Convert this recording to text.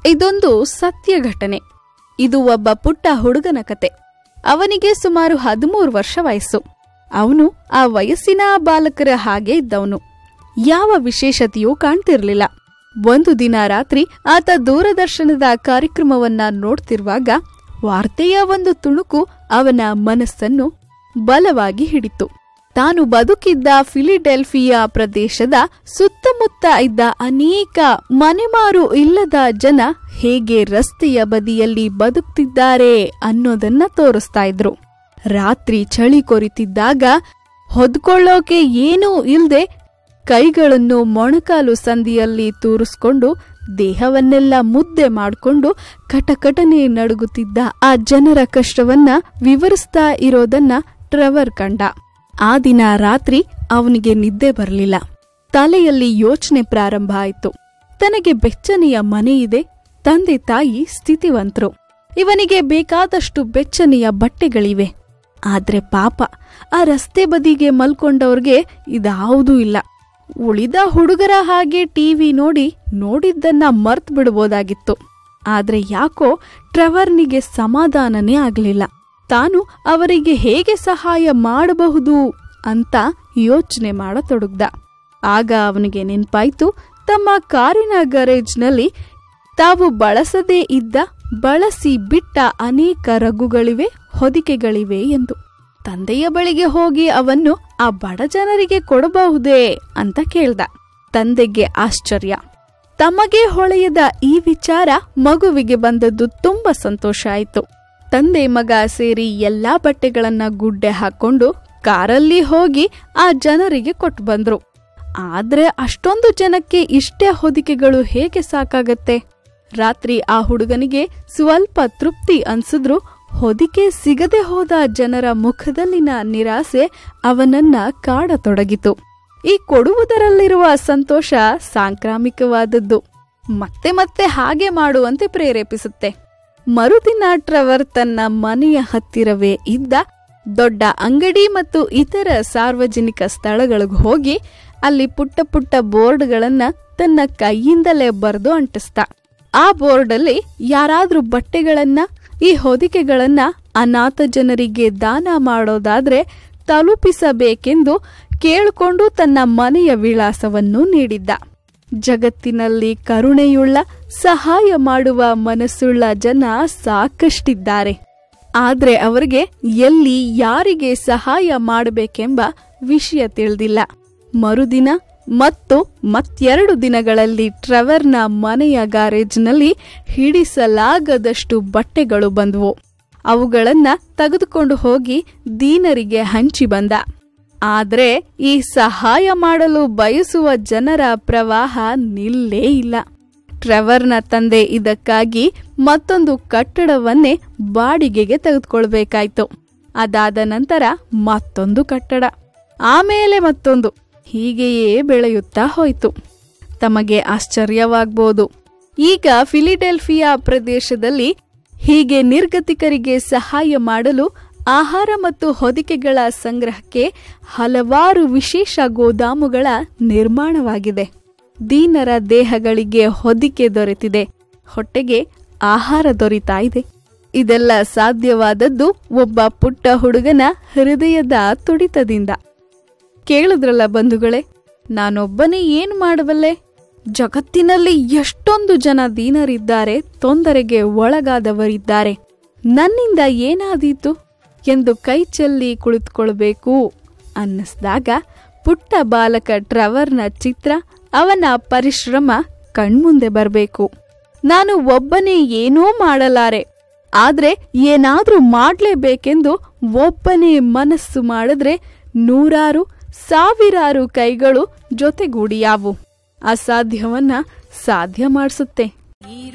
ಇದೊಂದು ಸತ್ಯ ಘಟನೆ ಇದು ಒಬ್ಬ ಪುಟ್ಟ ಹುಡುಗನ ಕತೆ ಅವನಿಗೆ ಸುಮಾರು ಹದಿಮೂರು ವರ್ಷ ವಯಸ್ಸು ಅವನು ಆ ವಯಸ್ಸಿನ ಬಾಲಕರ ಹಾಗೆ ಇದ್ದವನು ಯಾವ ವಿಶೇಷತೆಯೂ ಕಾಣ್ತಿರ್ಲಿಲ್ಲ ಒಂದು ದಿನ ರಾತ್ರಿ ಆತ ದೂರದರ್ಶನದ ಕಾರ್ಯಕ್ರಮವನ್ನ ನೋಡ್ತಿರುವಾಗ ವಾರ್ತೆಯ ಒಂದು ತುಣುಕು ಅವನ ಮನಸ್ಸನ್ನು ಬಲವಾಗಿ ಹಿಡಿತು ತಾನು ಬದುಕಿದ್ದ ಫಿಲಿಡೆಲ್ಫಿಯಾ ಪ್ರದೇಶದ ಸುತ್ತಮುತ್ತ ಇದ್ದ ಅನೇಕ ಮನೆಮಾರು ಇಲ್ಲದ ಜನ ಹೇಗೆ ರಸ್ತೆಯ ಬದಿಯಲ್ಲಿ ಬದುಕ್ತಿದ್ದಾರೆ ಅನ್ನೋದನ್ನ ತೋರಿಸ್ತಾ ಇದ್ರು ರಾತ್ರಿ ಚಳಿ ಕೊರಿತಿದ್ದಾಗ ಹೊದ್ಕೊಳ್ಳೋಕೆ ಏನೂ ಇಲ್ದೆ ಕೈಗಳನ್ನು ಮೊಣಕಾಲು ಸಂದಿಯಲ್ಲಿ ತೂರಿಸ್ಕೊಂಡು ದೇಹವನ್ನೆಲ್ಲ ಮುದ್ದೆ ಮಾಡಿಕೊಂಡು ಕಟಕಟನೆ ನಡುಗುತ್ತಿದ್ದ ಆ ಜನರ ಕಷ್ಟವನ್ನ ವಿವರಿಸ್ತಾ ಇರೋದನ್ನ ಟ್ರೆವರ್ ಕಂಡ ಆ ದಿನ ರಾತ್ರಿ ಅವನಿಗೆ ನಿದ್ದೆ ಬರಲಿಲ್ಲ ತಲೆಯಲ್ಲಿ ಯೋಚನೆ ಪ್ರಾರಂಭ ಆಯಿತು ತನಗೆ ಬೆಚ್ಚನೆಯ ಮನೆಯಿದೆ ತಂದೆ ತಾಯಿ ಸ್ಥಿತಿವಂತರು ಇವನಿಗೆ ಬೇಕಾದಷ್ಟು ಬೆಚ್ಚನೆಯ ಬಟ್ಟೆಗಳಿವೆ ಆದ್ರೆ ಪಾಪ ಆ ರಸ್ತೆ ಬದಿಗೆ ಮಲ್ಕೊಂಡವ್ರಿಗೆ ಇದಾವುದೂ ಇಲ್ಲ ಉಳಿದ ಹುಡುಗರ ಹಾಗೆ ಟಿವಿ ನೋಡಿ ನೋಡಿದ್ದನ್ನ ಮರ್ತ್ ಬಿಡ್ಬೋದಾಗಿತ್ತು ಆದ್ರೆ ಯಾಕೋ ಟ್ರೆವರ್ನಿಗೆ ಸಮಾಧಾನನೇ ಆಗ್ಲಿಲ್ಲ ತಾನು ಅವರಿಗೆ ಹೇಗೆ ಸಹಾಯ ಮಾಡಬಹುದು ಅಂತ ಯೋಚನೆ ಮಾಡತೊಡಗ್ದ ಆಗ ಅವನಿಗೆ ನೆನ್ಪಾಯ್ತು ತಮ್ಮ ಕಾರಿನ ಗರೇಜ್ನಲ್ಲಿ ತಾವು ಬಳಸದೇ ಇದ್ದ ಬಳಸಿ ಬಿಟ್ಟ ಅನೇಕ ರಗ್ಗುಗಳಿವೆ ಹೊದಿಕೆಗಳಿವೆ ಎಂದು ತಂದೆಯ ಬಳಿಗೆ ಹೋಗಿ ಅವನ್ನು ಆ ಬಡ ಜನರಿಗೆ ಕೊಡಬಹುದೇ ಅಂತ ಕೇಳ್ದ ತಂದೆಗೆ ಆಶ್ಚರ್ಯ ತಮಗೆ ಹೊಳೆಯದ ಈ ವಿಚಾರ ಮಗುವಿಗೆ ಬಂದದ್ದು ತುಂಬಾ ಸಂತೋಷ ಆಯಿತು ತಂದೆ ಮಗ ಸೇರಿ ಎಲ್ಲಾ ಬಟ್ಟೆಗಳನ್ನ ಗುಡ್ಡೆ ಹಾಕೊಂಡು ಕಾರಲ್ಲಿ ಹೋಗಿ ಆ ಜನರಿಗೆ ಕೊಟ್ಟು ಬಂದ್ರು ಆದ್ರೆ ಅಷ್ಟೊಂದು ಜನಕ್ಕೆ ಇಷ್ಟೇ ಹೊದಿಕೆಗಳು ಹೇಗೆ ಸಾಕಾಗತ್ತೆ ರಾತ್ರಿ ಆ ಹುಡುಗನಿಗೆ ಸ್ವಲ್ಪ ತೃಪ್ತಿ ಅನ್ಸಿದ್ರು ಹೊದಿಕೆ ಸಿಗದೆ ಹೋದ ಜನರ ಮುಖದಲ್ಲಿನ ನಿರಾಸೆ ಅವನನ್ನ ಕಾಡತೊಡಗಿತು ಈ ಕೊಡುವುದರಲ್ಲಿರುವ ಸಂತೋಷ ಸಾಂಕ್ರಾಮಿಕವಾದದ್ದು ಮತ್ತೆ ಮತ್ತೆ ಹಾಗೆ ಮಾಡುವಂತೆ ಪ್ರೇರೇಪಿಸುತ್ತೆ ಮರುದಿನ ಟ್ರವರ್ ತನ್ನ ಮನೆಯ ಹತ್ತಿರವೇ ಇದ್ದ ದೊಡ್ಡ ಅಂಗಡಿ ಮತ್ತು ಇತರ ಸಾರ್ವಜನಿಕ ಸ್ಥಳಗಳಿಗೆ ಹೋಗಿ ಅಲ್ಲಿ ಪುಟ್ಟ ಪುಟ್ಟ ಬೋರ್ಡ್ಗಳನ್ನ ತನ್ನ ಕೈಯಿಂದಲೇ ಬರೆದು ಅಂಟಿಸ್ತ ಆ ಬೋರ್ಡಲ್ಲಿ ಯಾರಾದ್ರೂ ಬಟ್ಟೆಗಳನ್ನ ಈ ಹೊದಿಕೆಗಳನ್ನ ಅನಾಥ ಜನರಿಗೆ ದಾನ ಮಾಡೋದಾದ್ರೆ ತಲುಪಿಸಬೇಕೆಂದು ಕೇಳಿಕೊಂಡು ತನ್ನ ಮನೆಯ ವಿಳಾಸವನ್ನು ನೀಡಿದ್ದ ಜಗತ್ತಿನಲ್ಲಿ ಕರುಣೆಯುಳ್ಳ ಸಹಾಯ ಮಾಡುವ ಮನಸ್ಸುಳ್ಳ ಜನ ಸಾಕಷ್ಟಿದ್ದಾರೆ ಆದ್ರೆ ಅವರಿಗೆ ಎಲ್ಲಿ ಯಾರಿಗೆ ಸಹಾಯ ಮಾಡಬೇಕೆಂಬ ವಿಷಯ ತಿಳಿದಿಲ್ಲ ಮರುದಿನ ಮತ್ತು ಮತ್ತೆರಡು ದಿನಗಳಲ್ಲಿ ಟ್ರೆವರ್ನ ಮನೆಯ ಗ್ಯಾರೇಜ್ನಲ್ಲಿ ಹಿಡಿಸಲಾಗದಷ್ಟು ಬಟ್ಟೆಗಳು ಬಂದವು ಅವುಗಳನ್ನ ತೆಗೆದುಕೊಂಡು ಹೋಗಿ ದೀನರಿಗೆ ಹಂಚಿ ಬಂದ ಆದ್ರೆ ಈ ಸಹಾಯ ಮಾಡಲು ಬಯಸುವ ಜನರ ಪ್ರವಾಹ ನಿಲ್ಲೇ ಇಲ್ಲ ಟ್ರೆವರ್ನ ತಂದೆ ಇದಕ್ಕಾಗಿ ಮತ್ತೊಂದು ಕಟ್ಟಡವನ್ನೇ ಬಾಡಿಗೆಗೆ ತೆಗೆದುಕೊಳ್ಬೇಕಾಯ್ತು ಅದಾದ ನಂತರ ಮತ್ತೊಂದು ಕಟ್ಟಡ ಆಮೇಲೆ ಮತ್ತೊಂದು ಹೀಗೆಯೇ ಬೆಳೆಯುತ್ತಾ ಹೋಯಿತು ತಮಗೆ ಆಶ್ಚರ್ಯವಾಗ್ಬೋದು ಈಗ ಫಿಲಿಡೆಲ್ಫಿಯಾ ಪ್ರದೇಶದಲ್ಲಿ ಹೀಗೆ ನಿರ್ಗತಿಕರಿಗೆ ಸಹಾಯ ಮಾಡಲು ಆಹಾರ ಮತ್ತು ಹೊದಿಕೆಗಳ ಸಂಗ್ರಹಕ್ಕೆ ಹಲವಾರು ವಿಶೇಷ ಗೋದಾಮುಗಳ ನಿರ್ಮಾಣವಾಗಿದೆ ದೀನರ ದೇಹಗಳಿಗೆ ಹೊದಿಕೆ ದೊರೆತಿದೆ ಹೊಟ್ಟೆಗೆ ಆಹಾರ ದೊರೀತಾ ಇದೆ ಇದೆಲ್ಲ ಸಾಧ್ಯವಾದದ್ದು ಒಬ್ಬ ಪುಟ್ಟ ಹುಡುಗನ ಹೃದಯದ ತುಡಿತದಿಂದ ಕೇಳಿದ್ರಲ್ಲ ಬಂಧುಗಳೇ ನಾನೊಬ್ಬನೇ ಏನ್ ಮಾಡಬಲ್ಲೆ ಜಗತ್ತಿನಲ್ಲಿ ಎಷ್ಟೊಂದು ಜನ ದೀನರಿದ್ದಾರೆ ತೊಂದರೆಗೆ ಒಳಗಾದವರಿದ್ದಾರೆ ನನ್ನಿಂದ ಏನಾದೀತು ಎಂದು ಕೈ ಚೆಲ್ಲಿ ಕುಳಿತುಕೊಳ್ಬೇಕು ಅನ್ನಿಸ್ದಾಗ ಪುಟ್ಟ ಬಾಲಕ ಟ್ರವರ್ನ ಚಿತ್ರ ಅವನ ಪರಿಶ್ರಮ ಕಣ್ಮುಂದೆ ಬರಬೇಕು ನಾನು ಒಬ್ಬನೇ ಏನೂ ಮಾಡಲಾರೆ ಆದ್ರೆ ಏನಾದ್ರೂ ಮಾಡ್ಲೇಬೇಕೆಂದು ಒಬ್ಬನೇ ಮನಸ್ಸು ಮಾಡಿದ್ರೆ ನೂರಾರು ಸಾವಿರಾರು ಕೈಗಳು ಜೊತೆಗೂಡಿಯಾವು ಅಸಾಧ್ಯವನ್ನ ಸಾಧ್ಯ ಮಾಡಿಸುತ್ತೆ